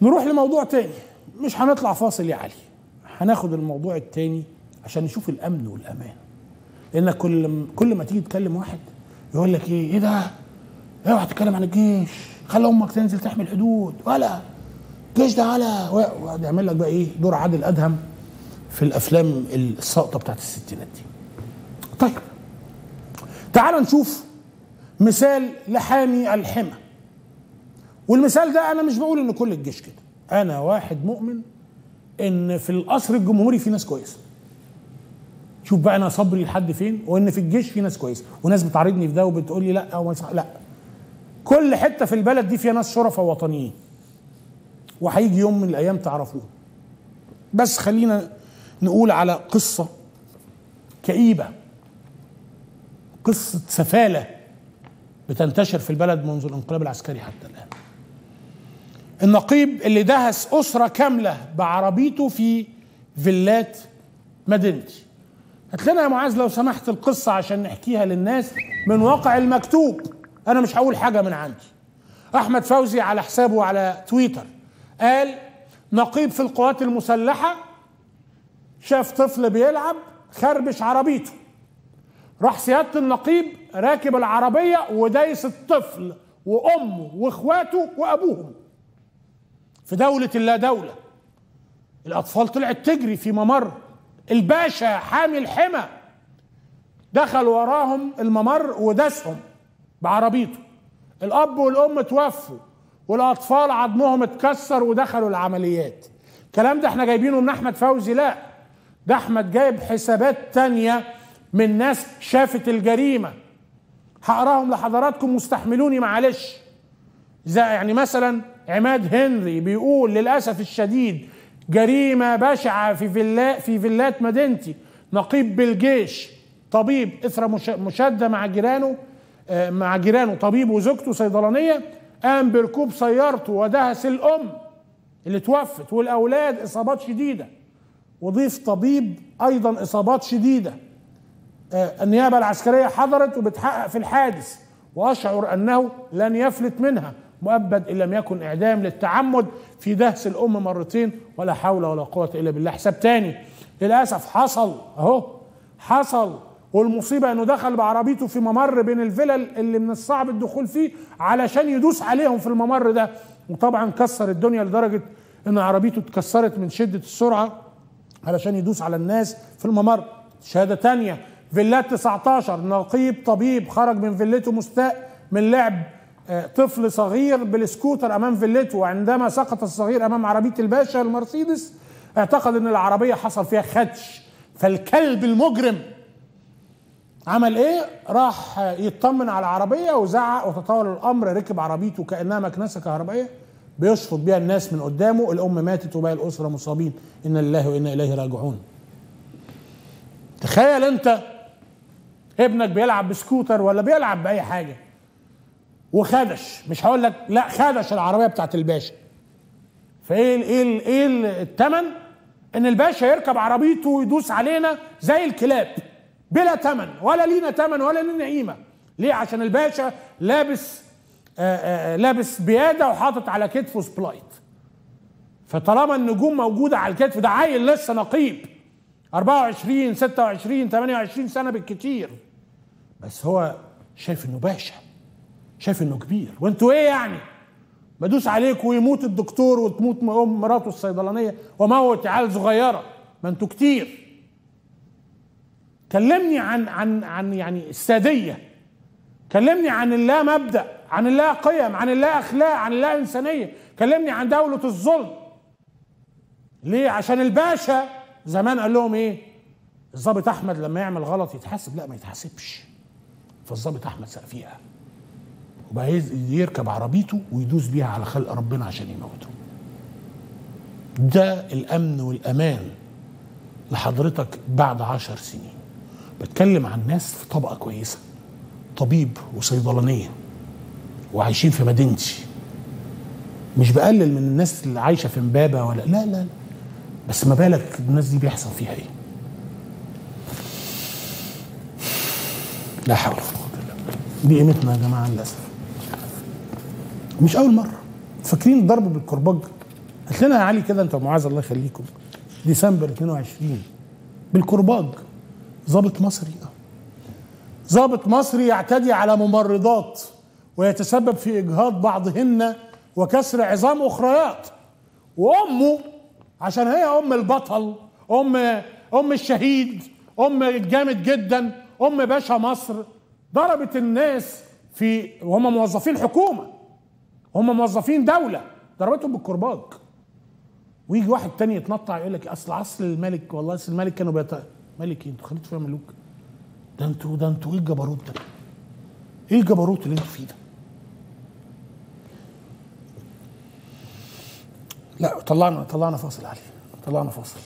نروح لموضوع تاني مش هنطلع فاصل يا علي هناخد الموضوع التاني عشان نشوف الامن والامان لانك كل كل ما تيجي تكلم واحد يقول لك ايه ايه ده اوعى تتكلم عن الجيش خلي امك تنزل تحمي الحدود ولا الجيش ده ولا ويقعد يعمل لك بقى ايه دور عادل ادهم في الافلام الساقطه بتاعت الستينات دي طيب تعال نشوف مثال لحامي الحمى والمثال ده انا مش بقول ان كل الجيش كده انا واحد مؤمن ان في القصر الجمهوري في ناس كويسه شوف بقى انا صبري لحد فين وان في الجيش في ناس كويسه وناس بتعارضني في ده وبتقول لي لا او ما يصح- لا كل حته في البلد دي فيها ناس شرفاء وطنيين وهيجي يوم من الايام تعرفوه بس خلينا نقول على قصه كئيبه قصه سفاله بتنتشر في البلد منذ الانقلاب العسكري حتى الان النقيب اللي دهس اسره كامله بعربيته في فيلات مدينتي هات لنا يا معاذ لو سمحت القصه عشان نحكيها للناس من واقع المكتوب انا مش هقول حاجه من عندي احمد فوزي على حسابه على تويتر قال نقيب في القوات المسلحه شاف طفل بيلعب خربش عربيته راح سياده النقيب راكب العربيه ودايس الطفل وامه واخواته وابوهم في دوله لا دوله الاطفال طلعت تجري في ممر الباشا حامي الحمى دخل وراهم الممر وداسهم بعربيته الاب والام توفوا والاطفال عظمهم اتكسر ودخلوا العمليات الكلام ده احنا جايبينه من احمد فوزي لا ده احمد جايب حسابات تانية من ناس شافت الجريمة هقراهم لحضراتكم مستحملوني معلش زي يعني مثلا عماد هنري بيقول للاسف الشديد جريمه بشعه في فيلا في فيلات مدينتي نقيب بالجيش طبيب اثر مش- مشاده مع جيرانه آه، مع جيرانه طبيب وزوجته صيدلانيه قام بركوب سيارته ودهس الام اللي توفت والاولاد اصابات شديده وضيف طبيب ايضا اصابات شديده آه، النيابه العسكريه حضرت وبتحقق في الحادث واشعر انه لن يفلت منها مؤبد ان لم يكن اعدام للتعمد في دهس الام مرتين ولا حول ولا قوه الا بالله حساب تاني للاسف حصل اهو حصل والمصيبه انه دخل بعربيته في ممر بين الفلل اللي من الصعب الدخول فيه علشان يدوس عليهم في الممر ده وطبعا كسر الدنيا لدرجه ان عربيته اتكسرت من شده السرعه علشان يدوس على الناس في الممر شهادة تانية فيلات 19 نقيب طبيب خرج من فيلته مستاء من لعب آه، طفل صغير بالسكوتر امام فيلته وعندما سقط الصغير امام عربيه الباشا المرسيدس اعتقد ان العربيه حصل فيها خدش فالكلب المجرم عمل ايه؟ راح يطمن على العربيه وزعق وتطور الامر ركب عربيته كانها مكنسه كهربائيه بيشفط بيها الناس من قدامه الام ماتت وباقي الاسره مصابين انا لله وانا اليه راجعون. تخيل انت ابنك بيلعب بسكوتر ولا بيلعب باي حاجه وخدش مش هقول لك لا خدش العربيه بتاعت الباشا فايه ال- ايه ال- ايه ال- الثمن ان الباشا يركب عربيته ويدوس علينا زي الكلاب بلا ثمن ولا لينا ثمن ولا لينا قيمه ليه عشان الباشا لابس آآ آآ لابس بياده وحاطط على كتفه سبلايت فطالما النجوم موجوده على الكتف ده عيل لسه نقيب 24 26 28 سنه بالكتير بس هو شايف انه باشا شايف انه كبير وانتوا ايه يعني بدوس عليك ويموت الدكتور وتموت ام مراته الصيدلانيه وموت عيال صغيره ما انتوا كتير كلمني عن عن عن يعني الساديه كلمني عن الله مبدا عن الله قيم عن الله اخلاق عن الله انسانيه كلمني عن دوله الظلم ليه عشان الباشا زمان قال لهم ايه الضابط احمد لما يعمل غلط يتحاسب لا ما يتحاسبش فالضابط احمد سق فيها وبقى يز- يركب عربيته ويدوس بيها على خلق ربنا عشان يموته ده الامن والامان لحضرتك بعد عشر سنين بتكلم عن ناس في طبقه كويسه طبيب وصيدلانيه وعايشين في مدينتي مش بقلل من الناس اللي عايشه في امبابه ولا لا لا لا بس ما بالك الناس دي بيحصل فيها ايه لا حول ولا قوه الا بالله دي قيمتنا يا جماعه للاسف مش اول مره فاكرين الضرب بالكرباج قلت لنا يا علي كده انت معاذ الله يخليكم ديسمبر 22 بالكرباج ضابط مصري ضابط مصري يعتدي على ممرضات ويتسبب في اجهاض بعضهن وكسر عظام اخريات وامه عشان هي ام البطل ام ام الشهيد ام الجامد جدا ام باشا مصر ضربت الناس في وهم موظفين حكومه هم موظفين دوله ضربتهم بالكرباج ويجي واحد تاني يتنطع يقول لك اصل عصر الملك والله اصل الملك كانوا بيت ملك ايه انتوا خليتوا فيها ملوك ده انتوا ده انتوا ايه الجبروت ده ايه الجبروت اللي انتوا فيه ده لا طلعنا طلعنا فاصل عليه طلعنا فاصل